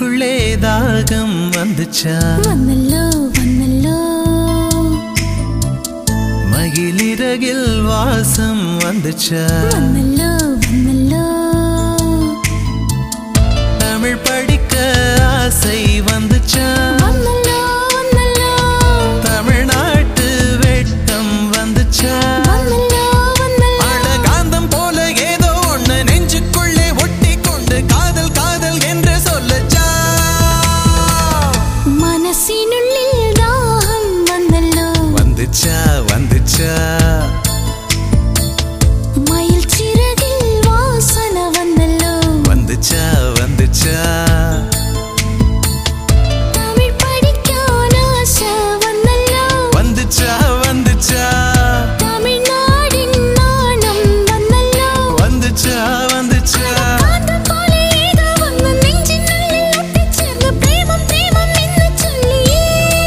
மனசுக்குள்ளே தாகம் வந்துச்சா வந்தல்லோ வந்தல்லோ மகிழிறகில் வாசம் வந்துச்சா வந்தல்லோ வந்தல்லோ தமிழ் படிக்க ஆசை வந்துச்சா வந்தல்லோ வந்தல்லோ தமிழ்நாட்டு வெட்கம் வந்துச்சா வந்தல்லோ வந்தல்லோ அழகாந்தம் போல ஏதோ ஒண்ணு நெஞ்சுக்குள்ளே ஒட்டி கொண்டு காதல் காதல் என்று சொல்லச்சா மனசினுள்ளில் தாகம் வந்தல்லோ வந்துச்சா வந்துச்சா மயில் சிறகில் வாசன வந்தல்லோ வந்துச்சா வந்துச்சா தமிழ் படிக்கான ஆசை வந்தல்லோ வந்துச்சா வந்துச்சா தமிழ்நாடின் நாணம் வந்தல்லோ வந்துச்சா வந்துச்சா காந்தம் போல ஏதோ ஒன்று நெஞ்சினுள்ளில் ஒட்டிச் சேர்ந்து பிரேமம் பிரேமம் என்று சொல்லியே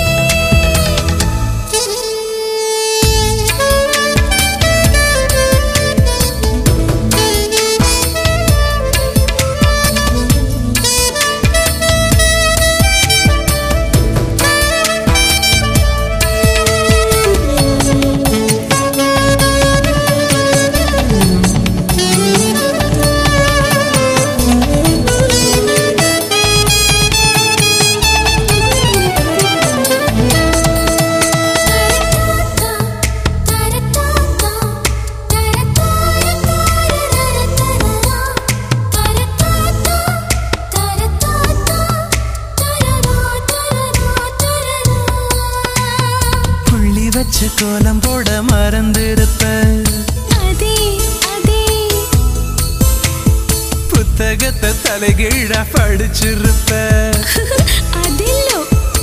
புள்ளி வச்சு கோலம் போட மறந்திருப்ப அதே அதே புத்தகத்தை தலைகீழ படிச்சிருப்ப அதில்லோ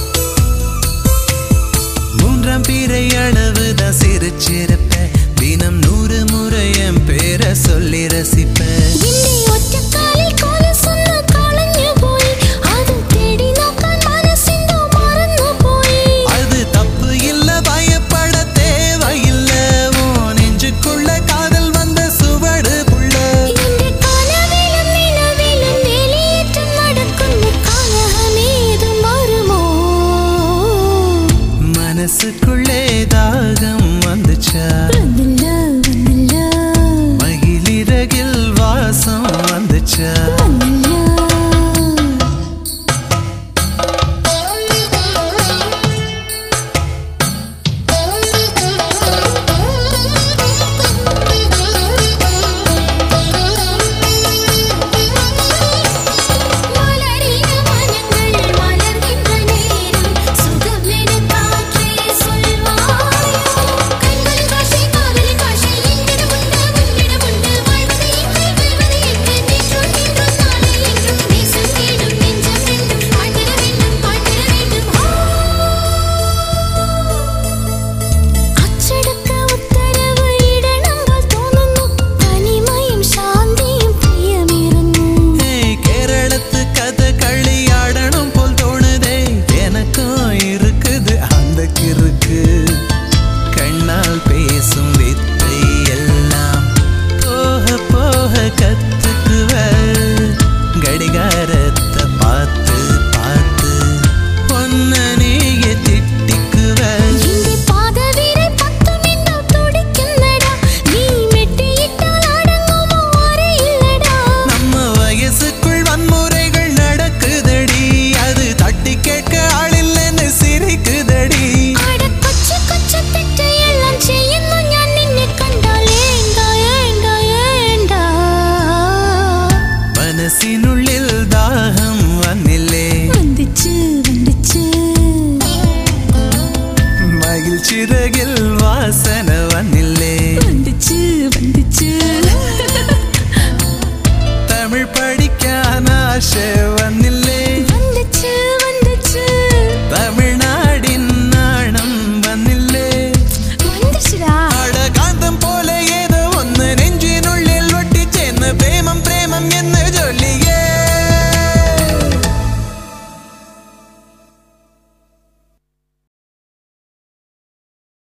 மூன்றாம் பிறை அளவுதான் சிரிச்சிருப்ப தினம் நூறு முறை என் பேரை சொல்லி ரசிப்ப விண்ணை ஒற்ற காலில் கோல சொன்ன காலஞ்சு போய் அது தேடி நோக்கான் மனசிந்தோ மறந்து போய் அது தப்பு இல்ல பயப்பட தேவையில்ல உன் நெஞ்சுக்குள்ள காதல் வந்த சுவடு புள்ள இந்த கனவிலும் நிலவிலும் வெளியேற்றம் நடக்கும் காலமேது மறுமோ மனசுக்குள்ளே தாகம் வந்துச்சா வந்தல்லோ வந்தல்லோ மகிழிறகில் வாசம் வந்துச்சா வந்தல்லோ மலரின மனங்கள் மலர்கின்ற நேரம் சுகமென காற்றே சொல்வாயோ கண்களின் காட்சி காதலின் காட்சி என்னிடம் உண்டு உன்னிடம் உண்டு வாழ்வது எங்கே வெல்வது எங்கே நேற்றும் இன்றும் நாளை என்றும் நேசம் தேடும் நெஞ்சம் ரெண்டும் வாழ்ந்திட வேண்டும் வாழ்ந்திட வேண்டும் அச்சடக்க உத்தரவு இடனங்கள் தோணுന്നു தனிமையும் சாந்தியும் பிரியமிருന്നു ஏய், கேரளத்து கதை களியாடணும் போல் தோணுதே எனக்கும் இருக்குது அந்த கிறுக்கு கண்ணால் பேசும் வித்தை எல்லாம் போக போக கத்துக்குவ கடிகாரத்தை பார்த்து பார்த்து ஒன்ன